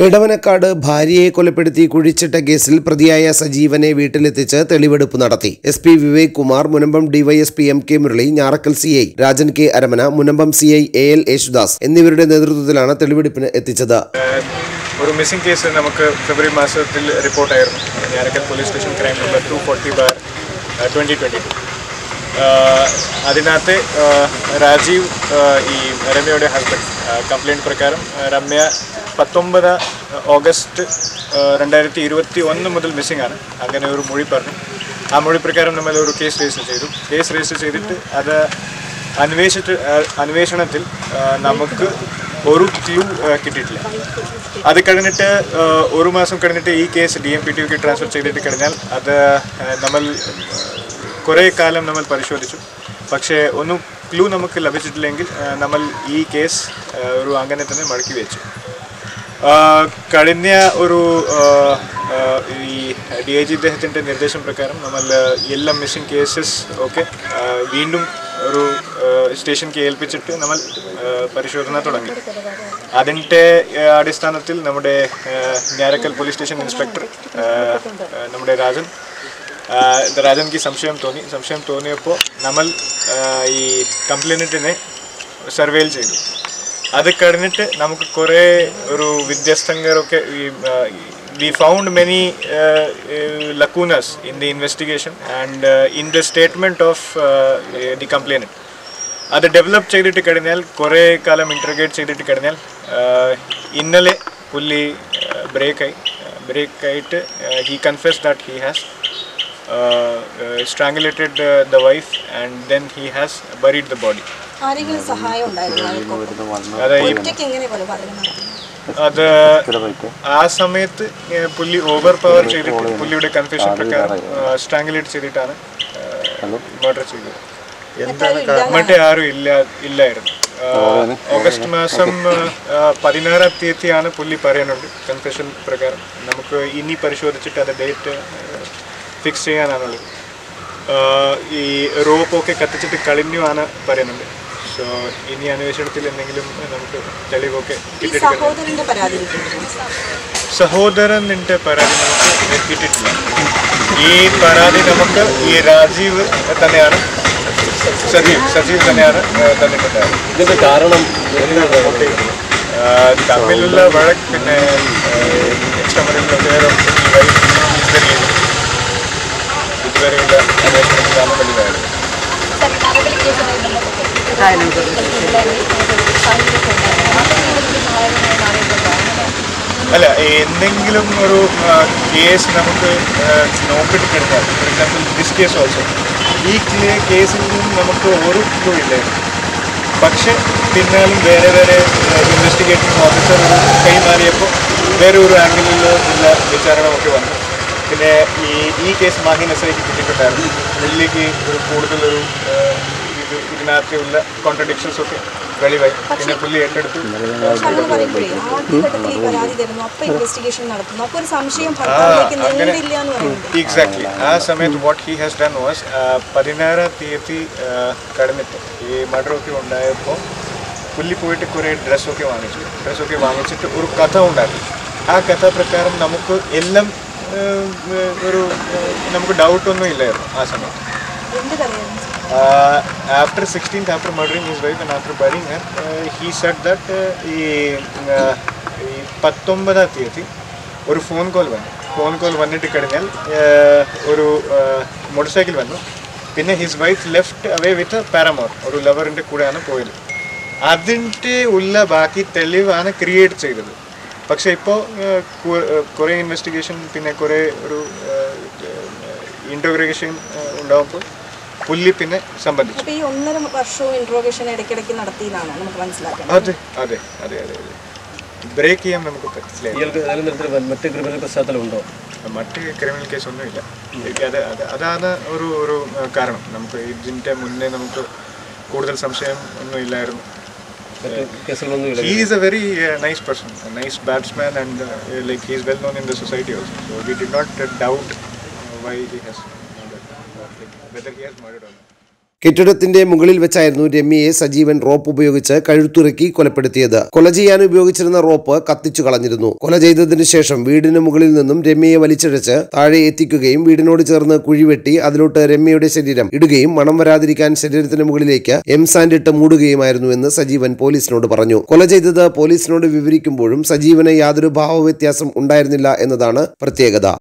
ഇടവനക്കാട് ഭാര്യയെ കൊലപ്പെടുത്തി കുഴിച്ചിട്ട കേസിൽ പ്രതിയായ സജീവനെ വീട്ടിലെത്തിച്ച് തെളിവെടുപ്പ് നടത്തി S P Vivek Kumar Munambam DYSP M K Murali Njarakkal C I Rajan K Aramana Munambam C I A L Yesudas എന്നിവരുടെ നേതൃത്വത്തിലാണ് തെളിവെടുപ്പിന് എത്തിച്ചത് ഒരു മിസ്സിംഗ് കേസ് നമുക്ക് ഫെബ്രുവരി മാസത്തിൽ റിപ്പോർട്ടായിരുന്നു Njarakkal police station crime number two forty bar twenty twenty two അതിനകത്ത് ആ, രാജീവ് ആ, ഈ രമ്യയുടെ ഹസ്ബൻഡ് കംപ്ലൈൻറ്റ് പ്രകാരം ആ, രമ്യ പത്തൊമ്പത് ഓഗസ്റ്റ് ആ, രണ്ടായിരത്തി ഇരുപത്തി ഒന്ന് മുതൽ മിസ്സിംഗ് ആണ് അങ്ങനെ ഒരു മൊഴി പറഞ്ഞു ആ മൊഴി പ്രകാരം നമ്മൾ ഒരു കേസ് രജിസ്റ്റർ ചെയ്തു കേസ് രജിസ്റ്റർ ചെയ്തിട്ട് അത് അന്വേഷിച്ചിട്ട് ആ, അന്വേഷണത്തിൽ ആ, നമുക്ക് ഒരു ക്ലൂ കിട്ടിയിട്ടില്ല അത് കഴിഞ്ഞിട്ട് ആ, ഒരു മാസം കഴിഞ്ഞിട്ട് ഈ case D M P T transfer ചെയ്തിട്ട് കഴിഞ്ഞാൽ അത് ആ, നമ്മൾ കുറേ കാലം നമ്മൾ പരിശോധിച്ചു പക്ഷേ ഒന്നും ക്ലൂ നമുക്ക് ലഭിച്ചിട്ടില്ലെങ്കിൽ ആ, നമ്മൾ ഈ കേസ് ആ, ഒരു അങ്ങനെ തന്നെ മടക്കി വെച്ചു ആ, കഴിഞ്ഞ ഒരു ആ, ആ, ഈ ഡി ഐ ജി ഇദ്ദേഹത്തിൻ്റെ നിർദ്ദേശം പ്രകാരം നമ്മൾ എല്ലാ മിസ്സിംഗ് കേസസ് ഒക്കെ ആ, വീണ്ടും ഒരു സ്റ്റേഷനിലേക്ക് ഏൽപ്പിച്ചിട്ട് നമ്മൾ ആ, പരിശോധന തുടങ്ങി അതിൻ്റെ ആ, അടിസ്ഥാനത്തിൽ നമ്മുടെ ആ, ഞാരക്കൽ പോലീസ് സ്റ്റേഷൻ ഇൻസ്പെക്ടർ ആ, ആ, നമ്മുടെ രാജൻ ആ, രാജൻക്ക് സംശയം തോന്നി സംശയം തോന്നിയപ്പോൾ നമ്മൾ ആ, ഈ കംപ്ലൈൻറ്റിനെ സർവേയിൽ ചെയ്തു അത് കഴിഞ്ഞിട്ട് നമുക്ക് കുറേ ഒരു വ്യത്യസ്തങ്ങളൊക്കെ we found many lacunas in the investigation and in the statement of the complainant അത് ഡെവലപ്പ് ചെയ്തിട്ട് കഴിഞ്ഞാൽ കുറേ കാലം ഇൻറ്റർഗേറ്റ് ചെയ്തിട്ട് കഴിഞ്ഞാൽ ആഹ്, ഇന്നലെ പുള്ളി ബ്രേക്കായി ബ്രേക്കായിട്ട് he confess that he has strangulated the wife and then he has buried the body ആരെങ്കിലും സഹായം ഉണ്ടായിരുന്നു അത് ഈ ഒറ്റയ്ക്ക് എങ്ങനെ കൊലപാതകം നടത്തി അത് ആ സമയത്ത് ഏഹ്, പുള്ളി ഓവർ പവർ ചെയ്തിട്ട് പുള്ളിയുടെ കൺഫ്യൂഷൻ പ്രകാരം സ്ട്രാങ്കുലേറ്റ് ചെയ്തിട്ടാണ് മർഡർ ചെയ്തത് മറ്റേ ആരും ഇല്ല ഇല്ലായിരുന്നു ആ, ഓഗസ്റ്റ് മാസം ആ, പതിനാറാം തീയതിയാണ് പുള്ളി പറയുന്നുണ്ട് കൺഫ്യൂഷൻ പ്രകാരം നമുക്ക് ഇനി പരിശോധിച്ചിട്ട് അത് ഡേറ്റ് ഫിക്സ് ചെയ്യാനാണുള്ളത് ആ, ഈ റോപ്പൊക്കെ കത്തിച്ചിട്ട് കളഞ്ഞു ആണ് പറയുന്നുണ്ട് സോ ഇനി അന്വേഷണത്തിൽ എന്തെങ്കിലും നമുക്ക് തെളിവൊക്കെ ഈ കിട്ടിയിട്ട് സഹോദരന്റെ പരാതി കിട്ടിയിരുന്നു. സഹോദരനിന്റെ പരാതി നമുക്ക് കിട്ടിയിട്ടില്ല ഈ പരാതി നമുക്ക് ഈ രാജീവ് തന്നെയാണ് സജീവ് സജീവ് തന്നെയാണ് ഏഹ്, തന്നിട്ടുണ്ടായത് ഇതിന്റെ കാരണം ആ, തമ്മിലുള്ള വഴക്ക് പിന്നെ എക്സ്ട്രാ ഇതുവരെയുള്ള അന്വേഷണത്തിലാണ് വലുതായത് അല്ല എന്തെങ്കിലും ഒരു കേസ് നമുക്ക് ആ, നോക്കിയിട്ട് കഴിഞ്ഞാൽ for example this case also ഈ കേസിൽ നിന്നും നമുക്ക് ഒരു ക്ലൂ ഇല്ലായിരുന്നു പക്ഷെ പിന്നാലും വേറെ വേറെ ഇൻവെസ്റ്റിഗേറ്റിംഗ് ഓഫീസർ കൈമാറിയപ്പോൾ വേറെ ഒരു ആംഗിളിൽ ഉള്ള വിചാരണമൊക്കെ വന്നു പിന്നെ ഈ ഈ കേസ് മാഹി നസൈക്ക് കിട്ടിയിട്ടുണ്ടായിരുന്നു പുള്ളിക്ക് ഒരു കൂടുതലൊരു ആ, ഇത് ഇതിനകത്തുള്ള കോൺട്രഡിക്ഷൻസ് ഒക്കെ വെളിവായി പിന്നെ പുള്ളി ഏറ്റെടുത്തു പക്ഷെ അങ്ങനെ പറയുമ്പോഴേ ആദ്യഘട്ടത്തിൽ ഈ പരാതി തരുന്നു അപ്പൊ ഇൻവെസ്റ്റിഗേഷൻ നടത്തുന്നു അപ്പൊ ഒരു സംശയം ഭർത്താവിലേക്ക് നീണ്ടില്ല എന്ന് പറയുന്നത് എക്സാക്ട്ലി ആ സമയത്ത് what he has done was പതിനാറാം തീയതി ആ, കടന്നിട്ട് ഈ മർഡറൊക്കെ ഉണ്ടായപ്പോൾ പുള്ളി പോയിട്ട് കുറേ ഡ്രസ്സൊക്കെ വാങ്ങിച്ചു ഡ്രസ്സൊക്കെ വാങ്ങിച്ചിട്ട് ഒരു കഥ ഉണ്ടാക്കി ആ കഥ പ്രകാരം നമുക്ക് എല്ലാം ആ, ഒരു ആ, നമുക്ക് ഡൗട്ടൊന്നും ഇല്ലായിരുന്നു ആ സമയത്ത് എന്ത് കഥയായിരുന്നു after sixteenth after murdering his wife and after burying her he said that ഈ uh, ഈ പത്തൊമ്പതാം തീയതി ഒരു ഫോൺ കോൾ വന്നു ഫോൺ കോൾ വന്നിട്ട് കഴിഞ്ഞാൽ uh, ഒരു മോട്ടോർ സൈക്കിൾ വന്നു പിന്നെ his wife left away with paramour ഒരു ലവറിൻ്റെ കൂടെയാണ് പോയത് അതിൻ്റെ ഉള്ള ബാക്കി തെളിവാണ് ക്രിയേറ്റ് ചെയ്തത് പക്ഷേ ഇപ്പോൾ കുറേ ഇൻവെസ്റ്റിഗേഷൻ പിന്നെ കുറേ ഒരു ഇൻറ്റോഗ്രേഷൻ ഉണ്ടാകുമ്പോൾ പുള്ളി പിന്നെ സംബന്ധിച്ചു അപ്പൊ ഈ ഒന്നര വർഷവും ഇൻട്രോഗേഷൻ ഇടയ്ക്കിടയ്ക്ക് നടത്തിയതാണോ നമുക്ക് മനസ്സിലാക്കണം അതെ അതെ അതെ അതെ അതെ ബ്രേക്ക് ചെയ്യാൻ നമുക്ക് പറ്റില്ല ഇയാൾക്ക് ഏതെങ്കിലും തരത്തിൽ മറ്റ് ക്രിമിനൽ പശ്ചാത്തലം ഉണ്ടോ മറ്റ് ക്രിമിനൽ കേസ് ഒന്നുമില്ല എനിക്ക് അത് അത് അതാണ് ഒരു ഒരു ആ, കാരണം നമുക്ക് ഇതിൻ്റെ മുന്നേ നമുക്ക് കൂടുതൽ സംശയം ഒന്നും ഇല്ലായിരുന്നു മറ്റ് കേസുകളൊന്നും ഇല്ല he is a very uh, nice person, a nice batsman, and uh, like he is well known in the society also. So we did not uh, doubt uh, why he has, uh, whether he has murdered or not. കെട്ടിടത്തിന്റെ മുകളിൽ വെച്ചായിരുന്നു രമ്യയെ Sajeevan rope ഉപയോഗിച്ച് കഴുത്തുറക്കി കൊലപ്പെടുത്തിയത് കൊല ചെയ്യാൻ ഉപയോഗിച്ചിരുന്ന rope കത്തിച്ചു കളഞ്ഞിരുന്നു കൊല ചെയ്തതിനു ശേഷം വീടിന് മുകളിൽ നിന്നും രമ്യയെ വലിച്ചിഴച്ച് താഴെ എത്തിക്കുകയും വീടിനോട് ചേർന്ന് കുഴിവെട്ടി അതിലോട്ട് രമ്യയുടെ ശരീരം ഇടുകയും മണം വരാതിരിക്കാൻ ശരീരത്തിന് മുകളിലേക്ക് എംസാൻഡ് ഇട്ട് മൂടുകയുമായിരുന്നുവെന്ന് സജീവൻ പോലീസിനോട് പറഞ്ഞു കൊല ചെയ്തത് പോലീസിനോട് വിവരിക്കുമ്പോഴും സജീവന് യാതൊരു ഭാവവ്യത്യാസം ഉണ്ടായിരുന്നില്ല എന്നതാണ് പ്രത്യേകത